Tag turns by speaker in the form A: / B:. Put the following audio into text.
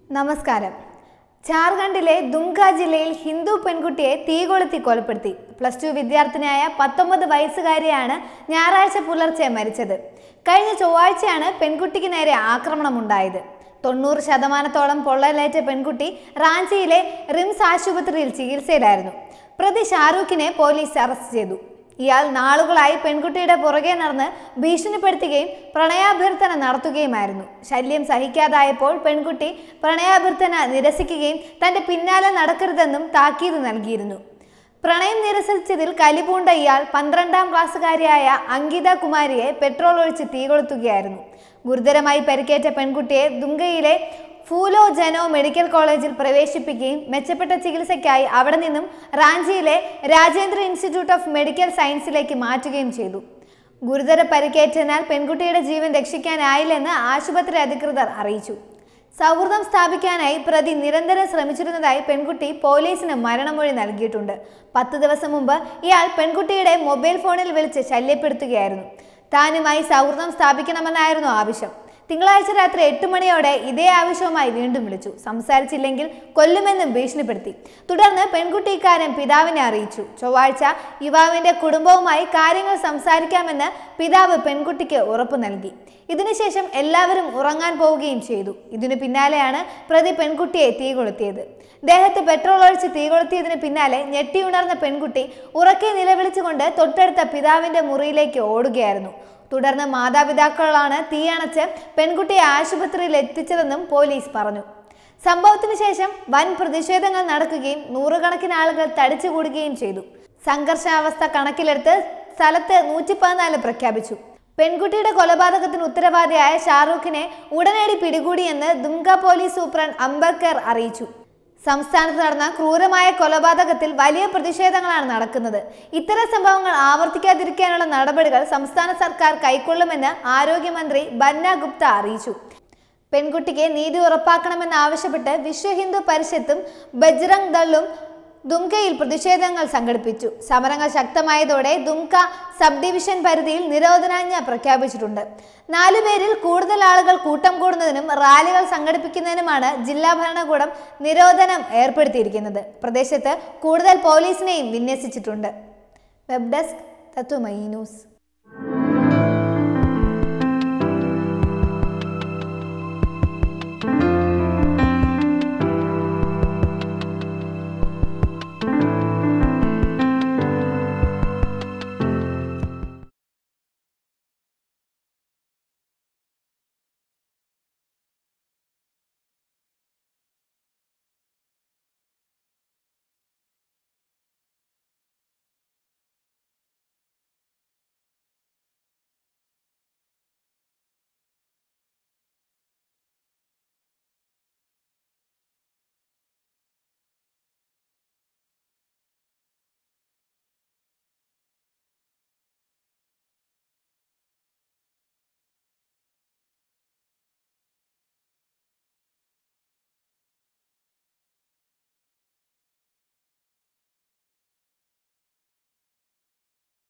A: നമസ്കാരം ജാർഖണ്ഡിലെ ദുംക ജില്ലയിൽ ഹിന്ദു പെൺകുട്ടിയെ തീ കൊളുത്തി കൊലപ്പെടുത്തി പ്ലസ് ടു വിദ്യാർത്ഥിനിയായ പത്തൊമ്പത് വയസ്സുകാരിയാണ് ഞായറാഴ്ച പുലർച്ചെ മരിച്ചത് കഴിഞ്ഞ ചൊവ്വാഴ്ചയാണ് പെൺകുട്ടിക്ക് നേരെ ആക്രമണമുണ്ടായത് തൊണ്ണൂറ് ശതമാനത്തോളം പൊള്ളലേറ്റ പെൺകുട്ടി റാഞ്ചിയിലെ റിംസ് ആശുപത്രിയിൽ ചികിത്സയിലായിരുന്നു പ്രതി ഷാറൂഖിനെ പോലീസ് അറസ്റ്റ് ചെയ്തു ഇയാൾ നാളുകളായി പെൺകുട്ടിയുടെ പുറകെ നടന്ന് ഭീഷണിപ്പെടുത്തുകയും പ്രണയാഭ്യർത്ഥന നടത്തുകയുമായിരുന്നു ശല്യം സഹിക്കാതായപ്പോൾ പെൺകുട്ടി പ്രണയാഭ്യർത്ഥന നിരസിക്കുകയും തന്റെ പിന്നാലെ നടക്കരുതെന്നും താക്കീത് നൽകിയിരുന്നു പ്രണയം നിരസിച്ചതിൽ കലിപൂണ്ട ഇയാൾ പന്ത്രണ്ടാം ക്ലാസ്സുകാരിയായ അങ്കിത കുമാരിയെ പെട്രോൾ ഒഴിച്ച് തീ കൊളുത്തുകയായിരുന്നു ഗുരുതരമായി പരിക്കേറ്റ പെൺകുട്ടിയെ ദുംഗയിലെ ഫൂലോ ജനോ മെഡിക്കൽ കോളേജിൽ പ്രവേശിപ്പിക്കുകയും മെച്ചപ്പെട്ട ചികിത്സയ്ക്കായി അവിടെ നിന്നും റാഞ്ചിയിലെ രാജേന്ദ്ര ഇൻസ്റ്റിറ്റ്യൂട്ട് ഓഫ് മെഡിക്കൽ സയൻസിലേക്ക് മാറ്റുകയും ചെയ്തു ഗുരുതര പരിക്കേറ്റതിനാൽ പെൺകുട്ടിയുടെ ജീവൻ രക്ഷിക്കാനായില്ലെന്ന് ആശുപത്രി അധികൃതർ അറിയിച്ചു സൗഹൃദം സ്ഥാപിക്കാനായി പ്രതി നിരന്തരം ശ്രമിച്ചിരുന്നതായി പെൺകുട്ടി പോലീസിന് മരണമൊഴി നൽകിയിട്ടുണ്ട് പത്ത് ദിവസം മുമ്പ് ഇയാൾ പെൺകുട്ടിയുടെ മൊബൈൽ ഫോണിൽ വിളിച്ച് ശല്യപ്പെടുത്തുകയായിരുന്നു താനുമായി സൗഹൃദം സ്ഥാപിക്കണമെന്നായിരുന്നു ആവശ്യം തിങ്കളാഴ്ച രാത്രി എട്ട് മണിയോടെ ഇതേ ആവശ്യവുമായി വീണ്ടും വിളിച്ചു സംസാരിച്ചില്ലെങ്കിൽ കൊല്ലുമെന്നും ഭീഷണിപ്പെടുത്തി തുടർന്ന് പെൺകുട്ടി ഇക്കാര്യം പിതാവിനെ അറിയിച്ചു ചൊവ്വാഴ്ച യുവാവിന്റെ കുടുംബവുമായി കാര്യങ്ങൾ സംസാരിക്കാമെന്ന് പിതാവ് പെൺകുട്ടിക്ക് ഉറപ്പു നൽകി ഇതിനുശേഷം എല്ലാവരും ഉറങ്ങാൻ പോവുകയും ചെയ്തു ഇതിനു പിന്നാലെയാണ് പ്രതി പെൺകുട്ടിയെ തീ കൊളുത്തിയത് ദേഹത്ത് പെട്രോൾ ഒഴിച്ച് തീ കൊളുത്തിയതിന് പിന്നാലെ ഞെട്ടിയുണർന്ന പെൺകുട്ടി ഉറക്കെ നിലവിളിച്ചുകൊണ്ട് തൊട്ടടുത്ത പിതാവിന്റെ മുറിയിലേക്ക് ഓടുകയായിരുന്നു തുടർന്ന് മാതാപിതാക്കളാണ് തീയണച്ച് പെൺകുട്ടിയെ ആശുപത്രിയിൽ എത്തിച്ചതെന്നും പോലീസ് പറഞ്ഞു സംഭവത്തിന് ശേഷം വൻ പ്രതിഷേധങ്ങൾ നടക്കുകയും നൂറുകണക്കിന് ആളുകൾ തടിച്ചുകൂടുകയും ചെയ്തു സംഘർഷാവസ്ഥ കണക്കിലെടുത്ത് സ്ഥലത്ത് നൂറ്റി പതിനാല് പ്രഖ്യാപിച്ചു പെൺകുട്ടിയുടെ കൊലപാതകത്തിന് ഉത്തരവാദിയായ ഷാറൂഖിനെ ഉടനടി പിടികൂടിയെന്ന് ദുംഗ പോലീസ് സൂപ്രണ്ട് അംബർക്കർ അറിയിച്ചു സംസ്ഥാനത്ത് നടന്ന ക്രൂരമായ കൊലപാതകത്തിൽ വലിയ പ്രതിഷേധങ്ങളാണ് നടക്കുന്നത് ഇത്തരം സംഭവങ്ങൾ ആവർത്തിക്കാതിരിക്കാനുള്ള നടപടികൾ സംസ്ഥാന സർക്കാർ കൈക്കൊള്ളുമെന്ന് ആരോഗ്യമന്ത്രി ബന്ന ഗുപ്ത അറിയിച്ചു പെൺകുട്ടിക്ക് നീതി ഉറപ്പാക്കണമെന്ന് ആവശ്യപ്പെട്ട് വിശ്വ ഹിന്ദു പരിഷത്തും ബജ്രംഗ് ദളും ദുംകയിൽ പ്രതിഷേധങ്ങൾ സംഘടിപ്പിച്ചു സമരങ്ങൾ ശക്തമായതോടെ ദുംക സബ് ഡിവിഷൻ പരിധിയിൽ നിരോധനാജ്ഞ പ്രഖ്യാപിച്ചിട്ടുണ്ട് നാലു പേരിൽ കൂടുതൽ ആളുകൾ കൂട്ടം കൂടുന്നതിനും റാലികൾ സംഘടിപ്പിക്കുന്നതിനുമാണ് ജില്ലാ ഭരണകൂടം നിരോധനം ഏർപ്പെടുത്തിയിരിക്കുന്നത് പ്രദേശത്ത് കൂടുതൽ പോലീസിനെയും വിന്യസിച്ചിട്ടുണ്ട് വെബ് ഡെസ്ക് തത്വമയി ന്യൂസ്